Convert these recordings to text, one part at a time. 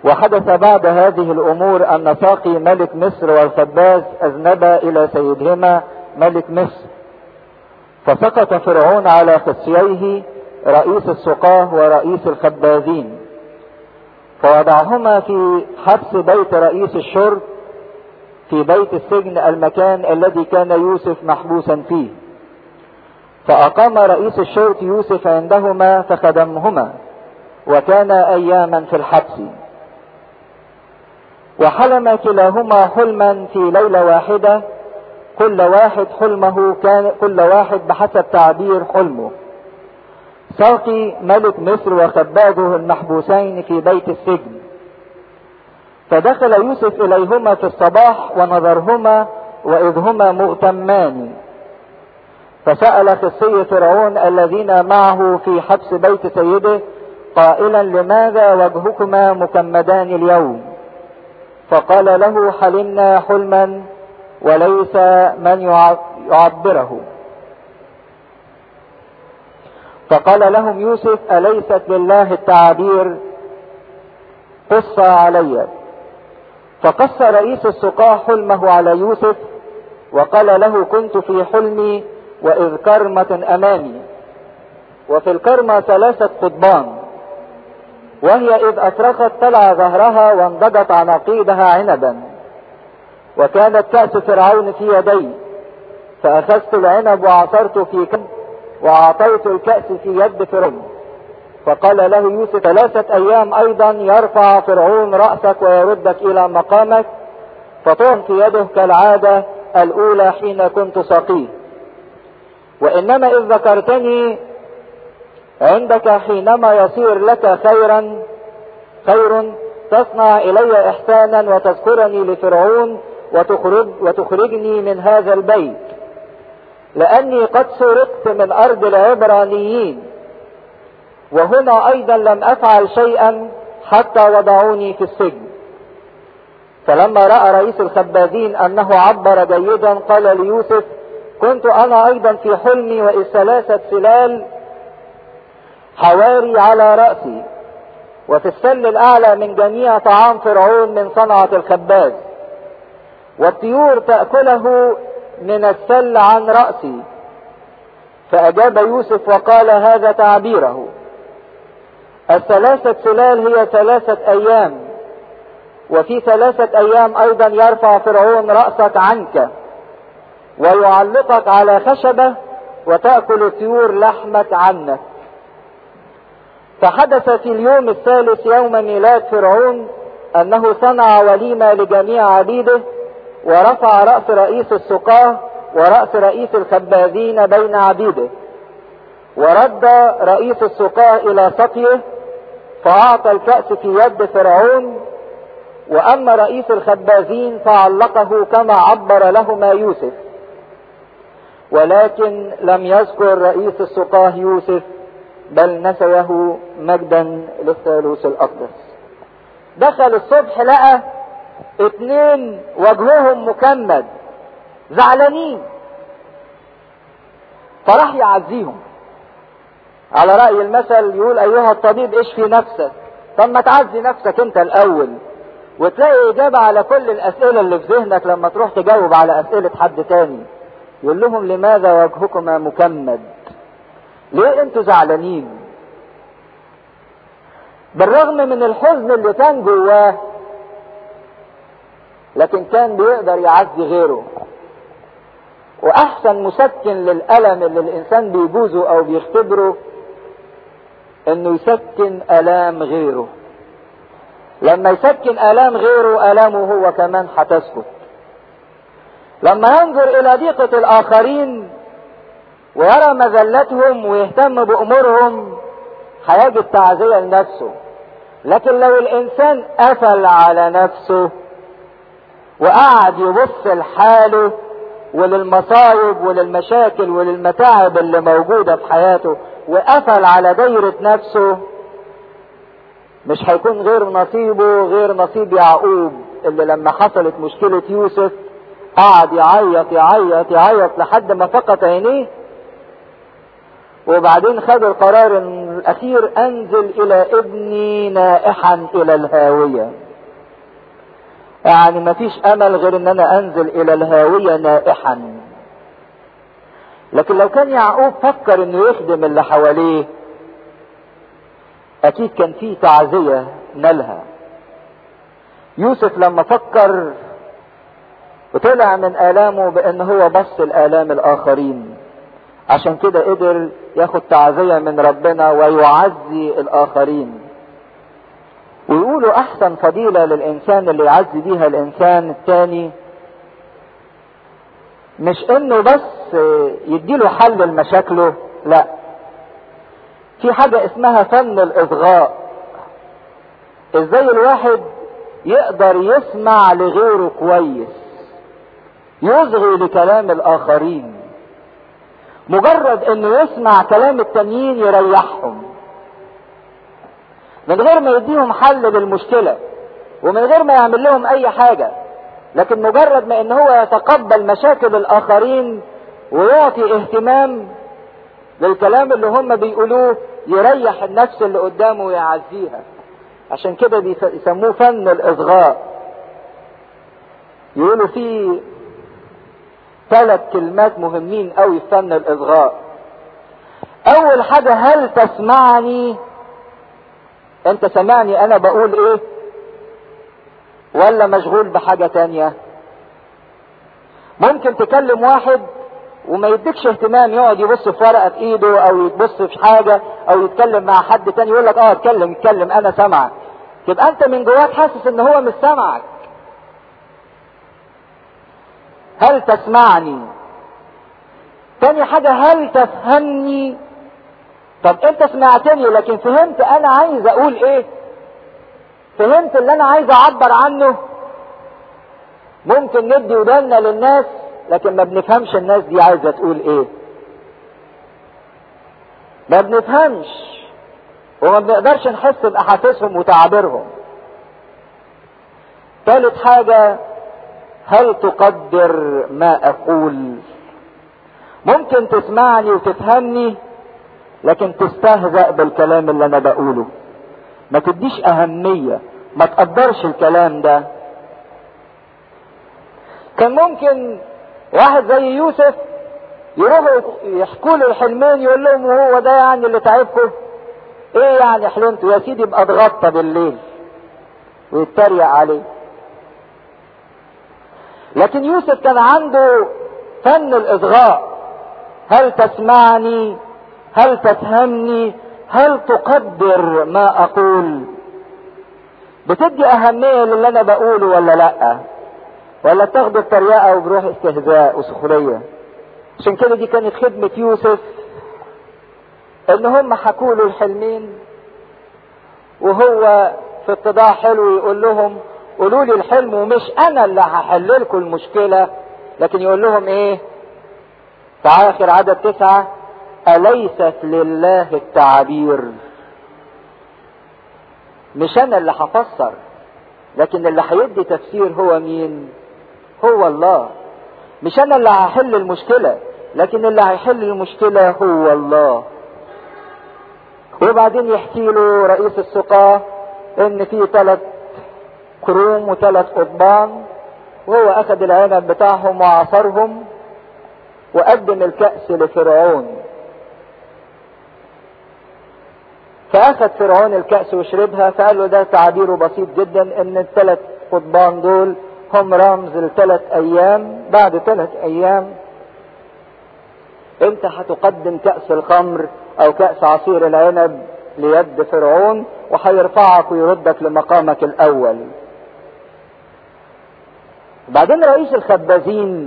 وحدث بعد هذه الامور ان ساقي ملك مصر والخباز اذنبا الى سيدهما ملك مصر فسقط فرعون على خصييه رئيس السقاه ورئيس الخبازين فوضعهما في حبس بيت رئيس الشرب في بيت السجن المكان الذي كان يوسف محبوسا فيه فأقام رئيس الشرط يوسف عندهما فخدمهما وكان أياما في الحبس وحلم كلاهما حلما في ليلة واحدة كل واحد حلمه كان كل واحد بحسب تعبير حلمه ساقي ملك مصر وخبازه المحبوسين في بيت السجن فدخل يوسف اليهما في الصباح ونظرهما واذ هما مغتمان فسأل خصي فرعون الذين معه في حبس بيت سيده قائلا لماذا وجهكما مكمدان اليوم فقال له حلمنا حلما وليس من يعبره فقال لهم يوسف أليست لله التعابير قص علي فقص رئيس السقاة حلمه على يوسف وقال له كنت في حلمي وإذ كرمة أمامي وفي الكرمة ثلاثة قضبان وهي إذ أفرخت طلع ظهرها وانضجت عناقيدها عنبا وكانت كأس فرعون في يدي فأخذت العنب وعصرت في كب وأعطيت الكأس في يد فرعون فقال له يوسف ثلاثة أيام أيضا يرفع فرعون رأسك ويردك إلى مقامك فطعم في يده كالعادة الأولى حين كنت سقيه وإنما إذ ذكرتني عندك حينما يصير لك خيرا خير تصنع إلي إحسانا وتذكرني لفرعون وتخرج وتخرجني من هذا البيت لأني قد سرقت من أرض العبرانيين وهنا أيضا لم أفعل شيئا حتى وضعوني في السجن فلما رأى رئيس الخبازين أنه عبر جيدا قال ليوسف كنت أنا أيضا في حلمي وإذ ثلاثة سلال حواري على رأسي وفي السل الأعلى من جميع طعام فرعون من صنعة الخباز والطيور تأكله من السل عن رأسي فأجاب يوسف وقال هذا تعبيره الثلاثة سلال هي ثلاثة أيام وفي ثلاثة أيام أيضا يرفع فرعون رأسك عنك ويعلقك على خشبة وتأكل الطيور لحمك عنك فحدث في اليوم الثالث يوم ميلاد فرعون أنه صنع وليمة لجميع عبيده ورفع رأس رئيس السقاة ورأس رئيس الخبازين بين عبيده ورد رئيس السقاة إلى سقيه فأعطى الكأس في يد فرعون وأما رئيس الخبازين فعلقه كما عبر لهما يوسف ولكن لم يذكر رئيس السقاه يوسف بل نسيه مجدا للثالوث الأقدس دخل الصبح لقى اتنين وجههم مكمد زعلانين فراح يعزيهم على رأي المثل يقول أيها الطبيب اشفي نفسك طب ما تعزي نفسك أنت الأول وتلاقي إجابة على كل الأسئلة اللي في ذهنك لما تروح تجاوب على أسئلة حد تاني يقول لهم لماذا وجهكما مكمد ليه انتوا زعلانين بالرغم من الحزن اللي كان جواه لكن كان بيقدر يعزي غيره واحسن مسكن للالم اللي الانسان بيجوزه او بيختبره انه يسكن الام غيره لما يسكن الام غيره الامه هو كمان هتسكت لما ينظر الى ضيقة الاخرين ويرى مذلتهم ويهتم بامورهم هيجد تعزية لنفسه لكن لو الانسان قفل على نفسه وقعد يبص لحاله وللمصايب وللمشاكل وللمتاعب اللي موجودة في حياته وقفل على دايرة نفسه مش هيكون غير نصيبه غير نصيب يعقوب اللي لما حصلت مشكلة يوسف قعد يعيط يعيط يعيط لحد ما فقط عينيه وبعدين خد القرار الاخير انزل الى ابني نائحا الى الهاوية يعني مفيش امل غير ان انا انزل الى الهاوية نائحا لكن لو كان يعقوب فكر انه يخدم اللي حواليه اكيد كان في تعزية نالها يوسف لما فكر وطلع من آلامه بأن هو بص الآلام الآخرين عشان كده قدر ياخد تعزية من ربنا ويعزي الآخرين ويقولوا أحسن فضيلة للإنسان اللي يعزي بيها الإنسان التاني مش إنه بس يديله حل لمشاكله لا في حاجة اسمها فن الإصغاء إزاي الواحد يقدر يسمع لغيره كويس يصغي لكلام الآخرين مجرد انه يسمع كلام التانيين يريحهم من غير ما يديهم حل للمشكلة ومن غير ما يعمل لهم اي حاجة لكن مجرد ما ان هو يتقبل مشاكل الاخرين ويعطي اهتمام للكلام اللي هم بيقولوه يريح النفس اللي قدامه ويعزيها عشان كده بيسموه فن الاصغاء يقولوا فيه ثلاث كلمات مهمين قوي في فن الاصغاء اول حاجة هل تسمعني انت سمعني انا بقول ايه ولا مشغول بحاجة تانية ممكن تكلم واحد وما يديكش اهتمام يقعد يبص في ورقة في ايده او يبص في حاجة او يتكلم مع حد تاني يقول لك اه اتكلم اتكلم انا سامعك تبقى انت من جواك حاسس ان هو مش سامعك هل تسمعني تاني حاجة هل تفهمني طب انت سمعتني لكن فهمت انا عايز اقول ايه فهمت اللي انا عايز اعبر عنه ممكن ندي ودانا للناس لكن ما بنفهمش الناس دي عايزة تقول ايه ما بنفهمش وما بنقدرش نحس باحاسيسهم وتعابيرهم ثالث حاجة هل تقدر ما اقول ممكن تسمعني وتفهمني لكن تستهزأ بالكلام اللي انا بقوله ما تديش اهمية ما تقدرش الكلام ده كان ممكن واحد زي يوسف يروحوا يحكوا له الحلمين يقول لهم وهو ده يعني اللي تعبكم ايه يعني حلمتوا يا سيدي ابقى اتغطى بالليل ويتريق عليه لكن يوسف كان عنده فن الاصغاء هل تسمعني هل تفهمني هل تقدر ما اقول بتدي اهمية للي انا بقوله ولا لا ولا تاخده بتريقة وبروح استهزاء وسخرية عشان كده دي كانت خدمة يوسف ان هم حكوا له الحلمين وهو في اتضاع حلو يقول لهم قولوا لي الحلم ومش انا اللي هحل لكم المشكلة لكن يقول لهم ايه في اخر عدد تسعة اليست لله التعابير مش انا اللي هفسر لكن اللي هيدي تفسير هو مين هو الله مش انا اللي هحل المشكلة لكن اللي هيحل المشكلة هو الله وبعدين يحكي له رئيس السقاة ان في ثلاث كروم وثلاث قضبان وهو اخذ العنب بتاعهم وعصرهم وقدم الكأس لفرعون فاخذ فرعون الكأس وشربها فقال له ده تعبيره بسيط جدا ان الثلاث قضبان دول هم رمز لثلاث ايام بعد ثلاث ايام انت هتقدم كأس الخمر او كأس عصير العنب ليد فرعون وهيرفعك ويردك لمقامك الاول بعدين رئيس الخبازين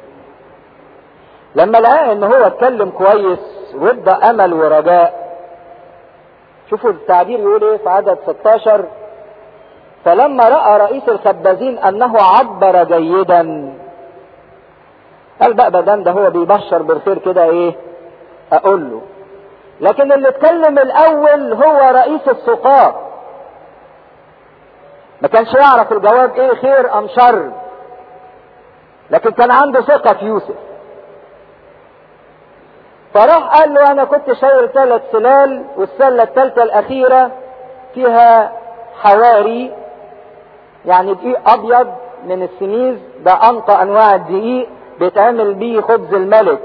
لما لقى ان هو اتكلم كويس وادى امل ورجاء شوفوا التعبير يقول ايه في عدد 16 فلما راى رئيس الخبازين انه عبر جيدا قال بقى بدل ده هو بيبشر بالخير كده ايه اقول له لكن اللي اتكلم الاول هو رئيس السقاة ما كانش يعرف الجواب ايه خير ام شر لكن كان عنده ثقة في يوسف فراح قال له انا كنت شايل ثلاث سلال والسلة الثالثة الاخيرة فيها حواري يعني دقيق ابيض من السميز ده انقى انواع الدقيق بيتعمل بيه خبز الملك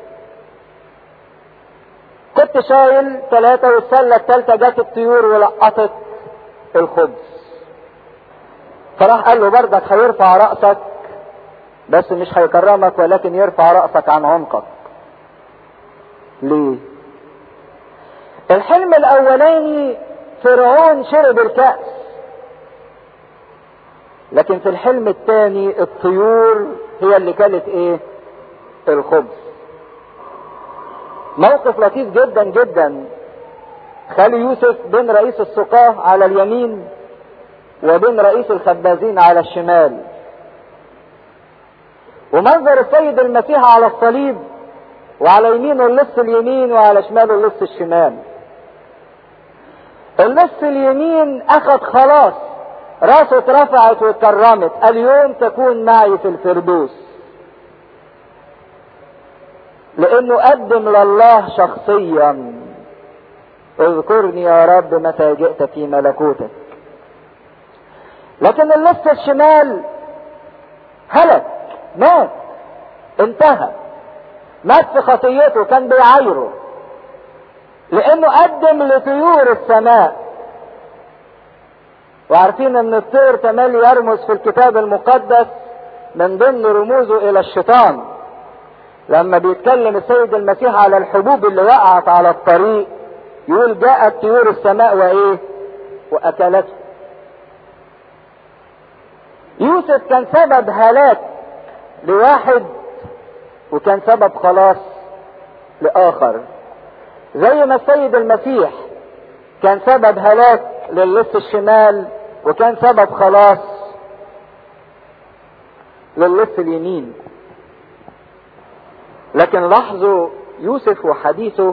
كنت شايل ثلاثة والسلة الثالثة جت الطيور ولقطت الخبز فراح قال له بردك هيرفع رأسك بس مش هيكرمك ولكن يرفع رأسك عن عنقك ليه الحلم الاولاني فرعون شرب الكأس لكن في الحلم الثاني الطيور هي اللي كلت ايه الخبز موقف لطيف جدا جدا خلي يوسف بين رئيس السقاة على اليمين وبين رئيس الخبازين على الشمال ومنظر السيد المسيح على الصليب وعلى يمينه اللص اليمين وعلى شماله اللص الشمال اللص اليمين اخذ خلاص راسه اترفعت واتكرمت اليوم تكون معي في الفردوس لانه قدم لله شخصيا اذكرني يا رب متى جئت في ملكوتك لكن اللص الشمال هلك مات انتهى مات في خطيته كان بيعايره لانه قدم لطيور السماء وعارفين ان الطير تملي يرمز في الكتاب المقدس من ضمن رموزه الى الشيطان لما بيتكلم السيد المسيح على الحبوب اللي وقعت على الطريق يقول جاءت طيور السماء وايه واكلته يوسف كان سبب هلاك لواحد وكان سبب خلاص لاخر زي ما السيد المسيح كان سبب هلاك للص الشمال وكان سبب خلاص للص اليمين لكن لاحظوا يوسف وحديثه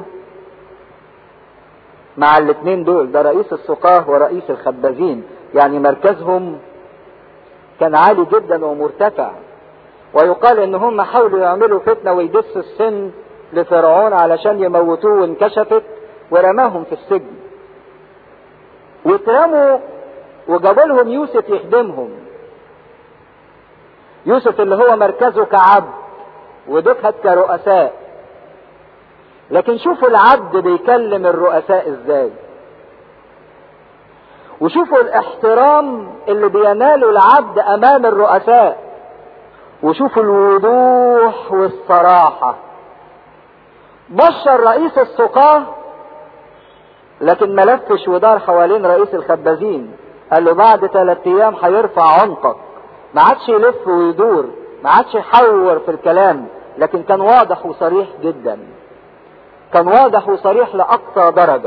مع الاثنين دول ده رئيس السقاه ورئيس الخبازين يعني مركزهم كان عالي جدا ومرتفع ويقال ان هم حاولوا يعملوا فتنه ويدسوا السن لفرعون علشان يموتوه وانكشفت ورماهم في السجن واترموا وجابوا لهم يوسف يخدمهم يوسف اللي هو مركزه كعبد ودفعت كرؤساء لكن شوفوا العبد بيكلم الرؤساء ازاي وشوفوا الاحترام اللي بيناله العبد امام الرؤساء وشوفوا الوضوح والصراحة بشر رئيس السقاة لكن ما لفش ودار حوالين رئيس الخبازين قال له بعد ثلاث ايام هيرفع عنقك ما عادش يلف ويدور ما عادش يحور في الكلام لكن كان واضح وصريح جدا كان واضح وصريح لأقصى درجة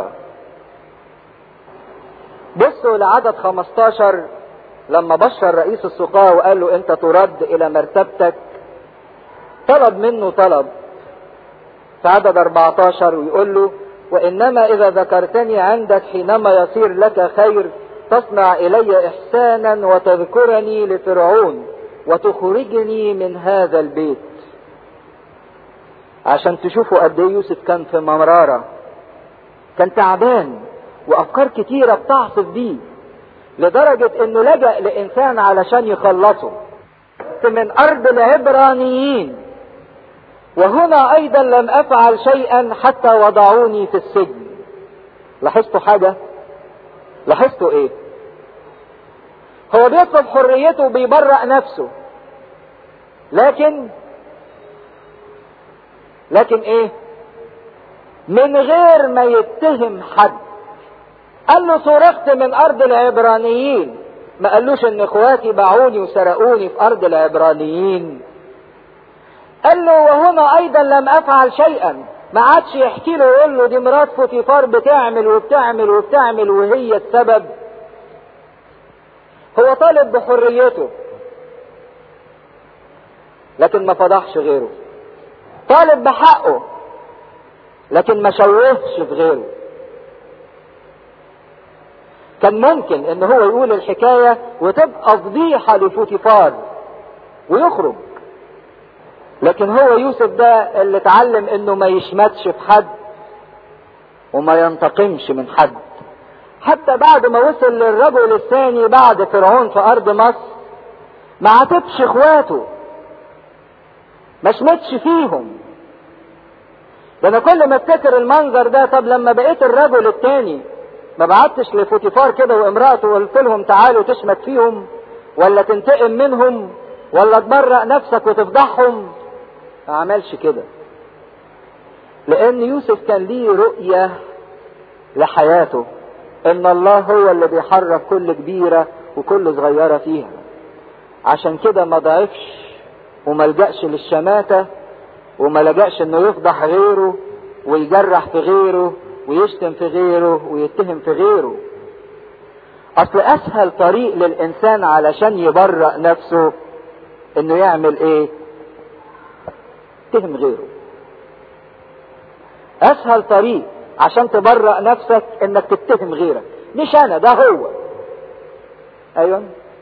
بصوا لعدد 15 لما بشر رئيس السقاة وقال له انت ترد الى مرتبتك طلب منه طلب في عدد 14 ويقول له وانما اذا ذكرتني عندك حينما يصير لك خير تصنع الي احسانا وتذكرني لفرعون وتخرجني من هذا البيت عشان تشوفوا قد ايه يوسف كان في مرارة كان تعبان وافكار كتيرة بتعصف بيه لدرجة انه لجأ لانسان علشان يخلصه من ارض العبرانيين وهنا ايضا لم افعل شيئا حتى وضعوني في السجن لاحظتوا حاجة لاحظتوا ايه هو بيطلب حريته وبيبرأ نفسه لكن لكن ايه من غير ما يتهم حد قال له صرخت من ارض العبرانيين ما قالوش ان اخواتي باعوني وسرقوني في ارض العبرانيين قال له وهنا ايضا لم افعل شيئا ما عادش يحكي له يقول له دي مرات فوتيفار بتعمل وبتعمل وبتعمل وهي السبب هو طالب بحريته لكن ما فضحش غيره طالب بحقه لكن ما شوهش في غيره كان ممكن ان هو يقول الحكاية وتبقى فضيحة لفوتيفار ويخرج لكن هو يوسف ده اللي اتعلم انه ما يشمتش في حد وما ينتقمش من حد حتى بعد ما وصل للرجل الثاني بعد فرعون في ارض مصر ما عاتبش اخواته ما شمتش فيهم ده انا كل ما افتكر المنظر ده طب لما بقيت الرجل الثاني ما بعتش لفوتيفار كده وامراته وقلت لهم تعالوا تشمت فيهم ولا تنتقم منهم ولا تبرأ نفسك وتفضحهم ما عملش كده لان يوسف كان ليه رؤية لحياته ان الله هو اللي بيحرك كل كبيرة وكل صغيرة فيها عشان كده ما ضعفش وما لجأش للشماتة وما لجأش انه يفضح غيره ويجرح في غيره ويشتم في غيره ويتهم في غيره اصل اسهل طريق للانسان علشان يبرأ نفسه انه يعمل ايه يتهم غيره اسهل طريق عشان تبرأ نفسك انك تتهم غيرك مش انا ده هو ايوه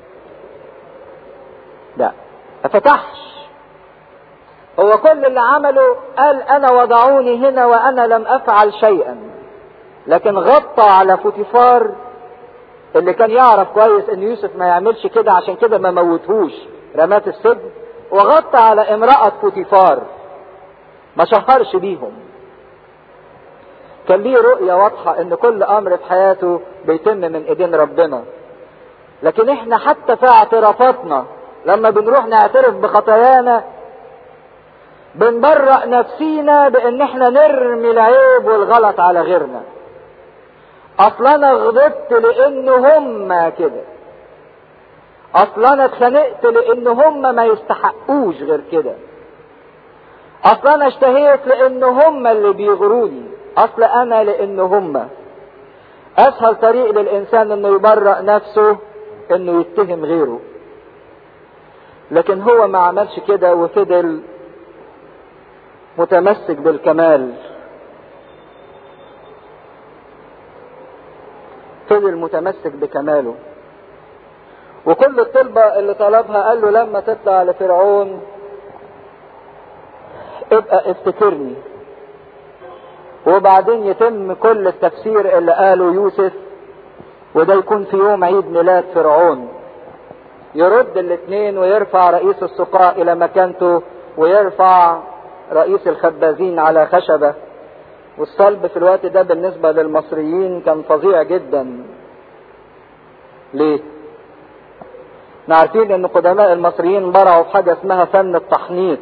لا ما فتحش هو كل اللي عمله قال انا وضعوني هنا وانا لم افعل شيئا لكن غطى على فوتيفار اللي كان يعرف كويس ان يوسف ما يعملش كده عشان كده ما موتهوش رماه في السجن وغطى على امرأة فوتيفار ما شهرش بيهم كان ليه رؤية واضحة ان كل امر في حياته بيتم من ايدين ربنا لكن احنا حتى في اعترافاتنا لما بنروح نعترف بخطايانا بنبرأ نفسينا بان احنا نرمي العيب والغلط على غيرنا اصل انا غضبت لان هم كده اصل انا اتخانقت لان هم ما يستحقوش غير كده اصل انا اشتهيت لان هم اللي بيغروني اصل انا لان هم اسهل طريق للانسان انه يبرأ نفسه انه يتهم غيره لكن هو ما عملش كده وفضل متمسك بالكمال فضل متمسك بكماله وكل الطلبة اللي طلبها قال له لما تطلع لفرعون ابقى افتكرني وبعدين يتم كل التفسير اللي قاله يوسف وده يكون في يوم عيد ميلاد فرعون يرد الاثنين ويرفع رئيس السقاء الى مكانته ويرفع رئيس الخبازين على خشبة والصلب في الوقت ده بالنسبة للمصريين كان فظيع جدا ليه احنا عارفين ان قدماء المصريين برعوا في حاجة اسمها فن التحنيط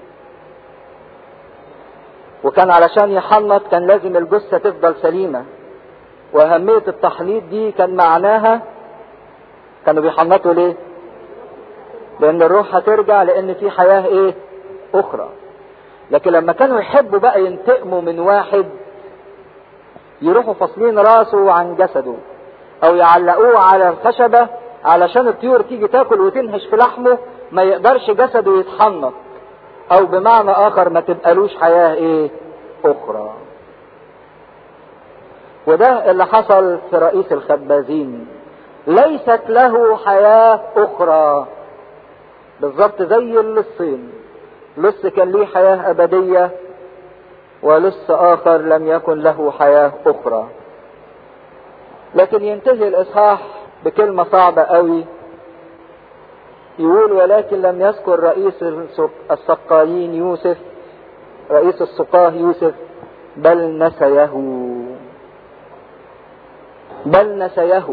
وكان علشان يحنط كان لازم الجثة تفضل سليمة واهمية التحنيط دي كان معناها كانوا بيحنطوا ليه لان الروح هترجع لان في حياة ايه اخرى لكن لما كانوا يحبوا بقى ينتقموا من واحد يروحوا فاصلين راسه عن جسده او يعلقوه على الخشبة علشان الطيور تيجي تاكل وتنهش في لحمه ما يقدرش جسده يتحنط او بمعنى اخر ما تبقالوش حياة ايه اخرى وده اللي حصل في رئيس الخبازين ليست له حياة اخرى بالظبط زي اللصين لص كان ليه حياة ابدية ولص اخر لم يكن له حياة اخرى لكن ينتهي الاصحاح بكلمة صعبة قوي يقول ولكن لم يذكر رئيس السقايين يوسف رئيس السقاه يوسف بل نسيه بل نسيه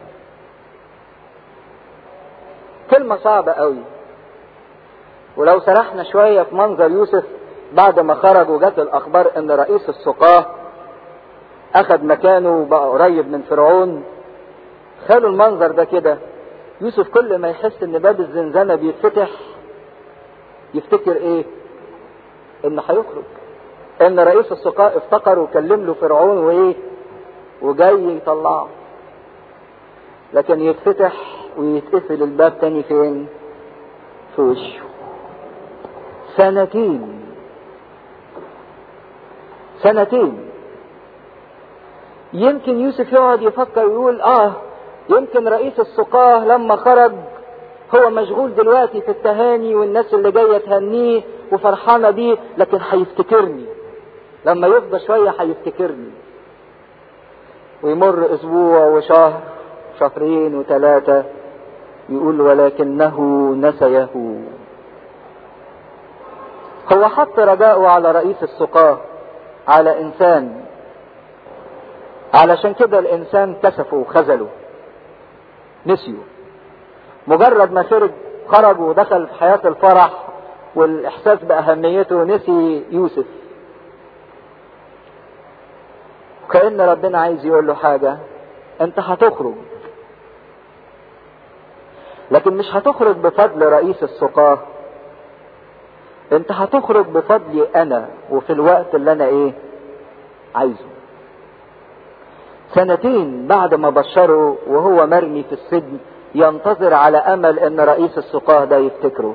كلمة صعبة قوي ولو سرحنا شوية في منظر يوسف بعد ما خرج وجت الأخبار إن رئيس السقاه أخذ مكانه وبقى قريب من فرعون خلوا المنظر ده كده يوسف كل ما يحس ان باب الزنزانه بيتفتح يفتكر ايه ان هيخرج ان رئيس السقاء افتكر وكلم له فرعون وايه وجاي يطلعه لكن يتفتح ويتقفل الباب تاني فين في وشه سنتين سنتين يمكن يوسف يقعد يفكر ويقول اه يمكن رئيس السقاه لما خرج هو مشغول دلوقتي في التهاني والناس اللي جايه تهنيه وفرحانة بيه لكن هيفتكرني لما يفضى شوية هيفتكرني ويمر اسبوع وشهر شهرين وثلاثة يقول ولكنه نسيه هو حط رجاءه على رئيس السقاة على انسان علشان كده الانسان كسفه وخذله نسيوا مجرد ما خرج خرج ودخل في حياة الفرح والاحساس باهميته نسي يوسف كأن ربنا عايز يقول له حاجة انت هتخرج لكن مش هتخرج بفضل رئيس السقاة انت هتخرج بفضلي انا وفي الوقت اللي انا ايه عايزه سنتين بعد ما بشره وهو مرمي في السجن ينتظر على امل ان رئيس السقاه ده يفتكره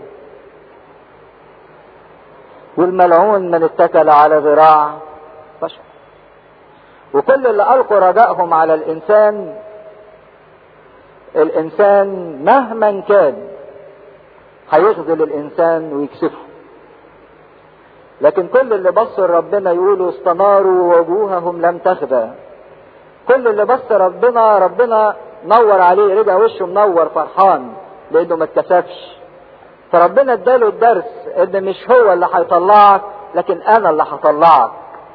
والملعون من اتكل على ذراع بشر وكل اللي القوا رجائهم على الانسان الانسان مهما كان هيخذل الانسان ويكسفه لكن كل اللي بص ربنا يقولوا استناروا وجوههم لم تخفى كل اللي بص ربنا ربنا نور عليه رجع وشه منور فرحان لانه ما اتكسفش فربنا اداله الدرس ان مش هو اللي هيطلعك لكن انا اللي هطلعك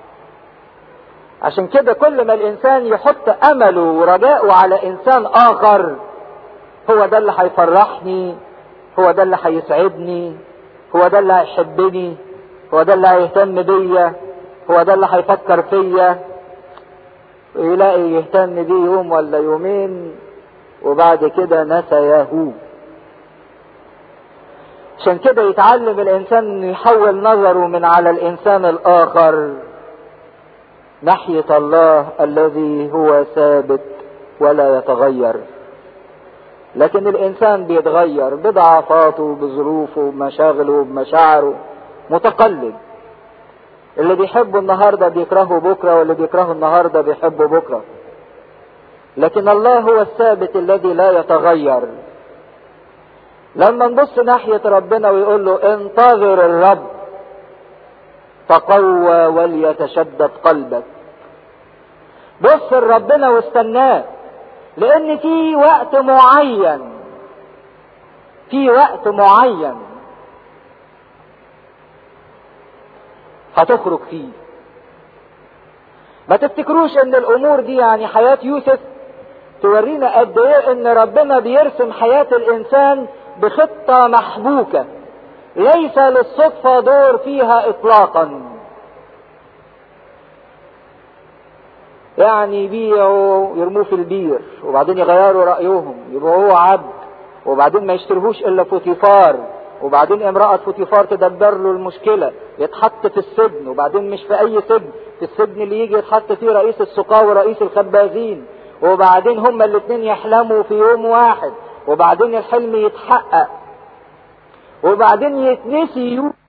عشان كده كل ما الانسان يحط امله ورجاءه على انسان اخر هو ده اللي هيفرحني هو ده اللي هيسعدني هو ده اللي هيحبني هو ده اللي هيهتم بيا هو ده اللي هيفكر فيا يلاقي يهتم بيه يوم ولا يومين وبعد كده نسيه عشان كده يتعلم الانسان انه يحول نظره من على الانسان الاخر ناحية الله الذي هو ثابت ولا يتغير لكن الانسان بيتغير بضعفاته بظروفه بمشاغله بمشاعره متقلب اللي بيحبه النهاردة بيكرهه بكرة واللي بيكرهه النهاردة بيحبه بكرة لكن الله هو الثابت الذي لا يتغير لما نبص ناحية ربنا ويقول له انتظر الرب تقوى وليتشدد قلبك بص لربنا واستناه لان في وقت معين في وقت معين هتخرج فيه ما تفتكروش ان الامور دي يعني حياة يوسف تورينا قد ايه ان ربنا بيرسم حياة الانسان بخطة محبوكة ليس للصدفة دور فيها اطلاقا يعني يبيعوا يرموه في البير وبعدين يغيروا رأيهم يبقى هو عبد وبعدين ما يشترهوش الا فوتيفار وبعدين امرأة فوتيفار تدبر له المشكلة يتحط في السجن وبعدين مش في اي سجن في السجن اللي يجي يتحط فيه رئيس السقاة ورئيس الخبازين وبعدين هما الاثنين يحلموا في يوم واحد وبعدين الحلم يتحقق وبعدين يتنسي يوسف